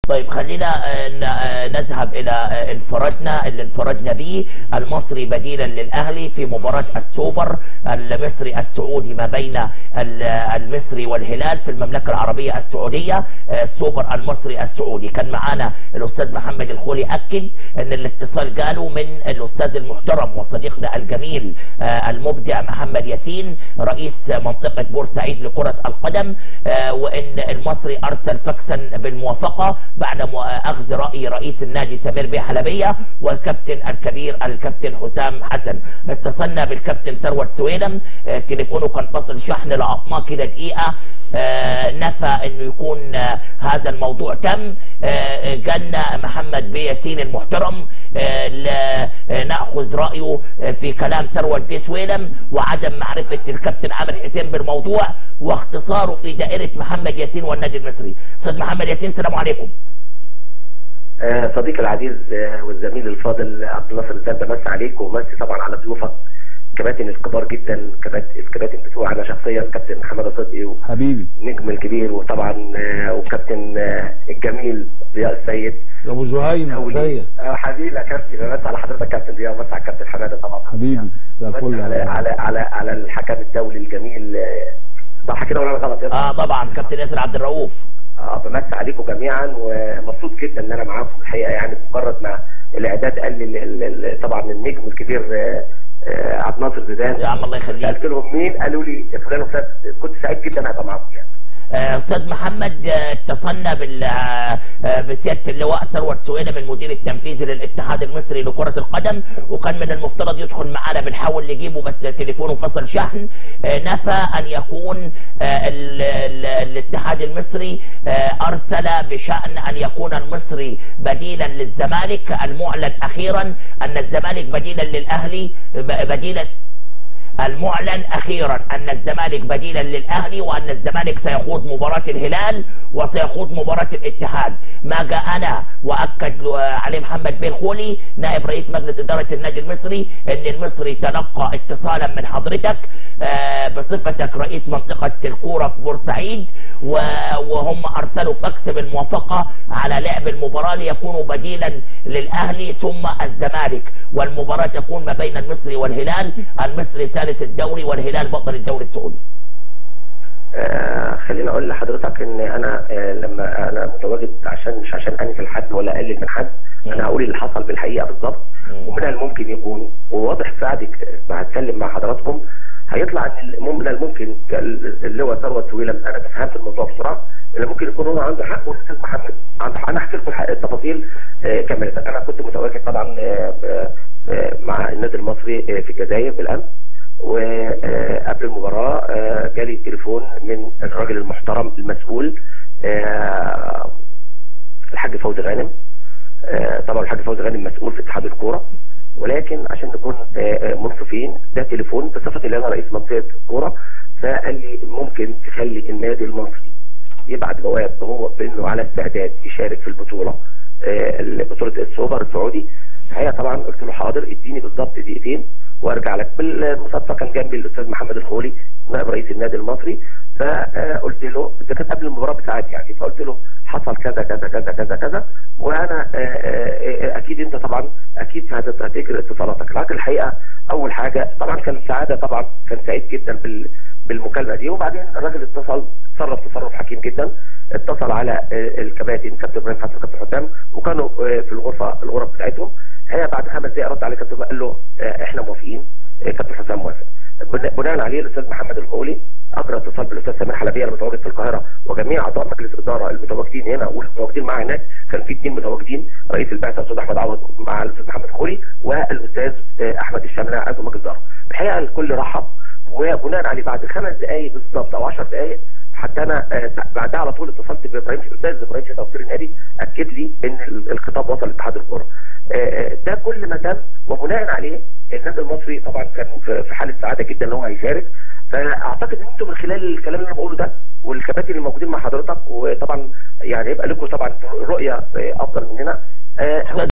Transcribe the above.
طيب خلينا نذهب الى انفرادنا اللي انفردنا به المصري بديلا للاهلي في مباراه السوبر المصري السعودي ما بين المصري والهلال في المملكه العربيه السعوديه السوبر المصري السعودي كان معانا الاستاذ محمد الخولي اكد ان الاتصال قالوا من الاستاذ المحترم وصديقنا الجميل المبدع محمد ياسين رئيس منطقه بورسعيد لكره القدم وان المصري ارسل فاكسا بالموافقه بعد اخذ راي رئيس النادي سمير بيه حلبيه والكابتن الكبير الكابتن حسام حسن اتصلنا بالكابتن ثروت سويلم تليفونه كان فصل شحن لقطناه كده دقيقه نفى انه يكون هذا الموضوع تم جالنا محمد بيه ياسين المحترم ناخذ رايه في كلام ثروت بيه سويلم وعدم معرفه الكابتن عامر حسين بالموضوع واختصاره في دائره محمد ياسين والنادي المصري استاذ محمد ياسين السلام عليكم صديقي العزيز والزميل الفاضل عبد الناصر الزاد بمسي عليك ومسي طبعا على ضيوفك كباتن الكبار جدا كباتن بتوع انا شخصيا كابتن حماده صدقي حبيبي نجم الكبير وطبعا وكابتن الجميل ضياء السيد ابو جهينه سيد حبيبي يا كابتن بمسي على حضرتك كابتن ضياء ومسي على الكابتن حماده طبعا حبيبي مساء الفل على على على على الحكم الدولي الجميل صح كده ولا غلط اه طبعا كابتن ياسر عبد الرؤوف اه بمسي عليكم جميعا ومبسوط جدا ان انا معاكم الحقيقه يعني مجرد ما الاعداد قال لي طبعا النجم الكبير عبد الناصر زيدان يا عم الله يخليك قلت لهم مين قالوا لي فلان وفلان كنت سعيد جدا ابقى معاكم يعني استاذ محمد اتصلنا بال بسياده اللواء ثروت سويلم المدير التنفيذي للاتحاد المصري لكره القدم وكان من المفترض يدخل معانا بنحاول نجيبه بس تليفونه فصل شحن نفى ان يكون ال ال الاتحاد المصري ارسل بشان ان يكون المصري بديلا للزمالك المعلن اخيرا ان الزمالك بديلا للاهلي بديلا المعلن اخيرا ان الزمالك بديلا للاهلي وان الزمالك سيخوض مباراه الهلال وسيخوض مباراه الاتحاد ما جاءنا واكد عليه محمد بن خولي نائب رئيس مجلس اداره النادي المصري ان المصري تلقى اتصالا من حضرتك بصفتك رئيس منطقه الكوره في بورسعيد وهم ارسلوا فاكس بالموافقه على لعب المباراه ليكونوا بديلا للاهلي ثم الزمالك والمباراه تكون ما بين المصري والهلال المصري ثالث الدوري والهلال بطل الدوري السعودي آه خليني اقول لحضرتك ان انا آه لما انا متواجد عشان مش عشان انكل حد ولا اقلل من حد انا هقول اللي حصل بالحقيقه بالظبط ومن الممكن يكون وواضح سعدك ما هتكلم مع حضراتكم هيطلع ان من الممكن اللي هو ثروت سويلم انا تفهمت الموضوع بسرعه اللي ممكن يكون هو عنده حق والاستاذ محمد عنده حق انا هحكي لكم التفاصيل آه كامله انا كنت متواجد طبعا مع النادي المصري في الجزائر بالامس وقبل المباراة جالي تليفون من الراجل المحترم المسؤول الحاج فوزي غانم طبعا الحاج فوزي غانم مسؤول في اتحاد الكورة ولكن عشان نكون منصفين ده تليفون بصفتي اللي انا رئيس منطقة الكورة فقال لي ممكن تخلي النادي المصري يبعت جواب هو بانه على استعداد يشارك في البطولة بطولة السوبر السعودي الحقيقه طبعا قلت له حاضر اديني بالظبط دقيقتين وارجع لك بالمصادفه كان جنبي الاستاذ محمد الخولي نائب رئيس النادي المصري فقلت له ده كان قبل المباراه بساعات يعني فقلت له حصل كذا كذا كذا كذا كذا وانا اكيد انت طبعا اكيد هتجري اتصالاتك لكن الحقيقه اول حاجه طبعا كان سعاده طبعا كان سعيد جدا بال بالمكالمه دي وبعدين الراجل اتصل تصرف تصرف حكيم جدا اتصل على الكباتن كابتن ابراهيم حسن وكابتن حسام وكانوا في الغرفه الغرف بتاعتهم هي بعد خمس دقائق رد عليه كابتن قال له احنا موافقين كابتن حسام موافق بناء عليه الاستاذ محمد الخولي اجرى اتصال بالاستاذ سمير حلبيه المتواجد في القاهره وجميع اعضاء مجلس الاداره المتواجدين هنا والمتواجدين معاه هناك كان في اثنين متواجدين رئيس البعثه الاستاذ احمد عوض مع الاستاذ محمد الخولي والاستاذ احمد الشامله عضو مجلس الاداره الحقيقه الكل رحب وبناء عليه بعد خمس دقائق بالظبط او 10 دقائق حتى انا بعدها على طول اتصلت بابراهيم الاستاذ ابراهيم شيخ دكتور النادي اكد لي ان الخطاب وصل لاتحاد الكوره ده كل ما تم وبناء عليه النادي المصري طبعا كان في حاله سعاده جدا ان هو هيشارك فاعتقد ان انتم من خلال الكلام اللي انا بقوله ده والكباتن اللي موجودين مع حضرتك وطبعا يعني يبقى لكم طبعا رؤيه افضل مننا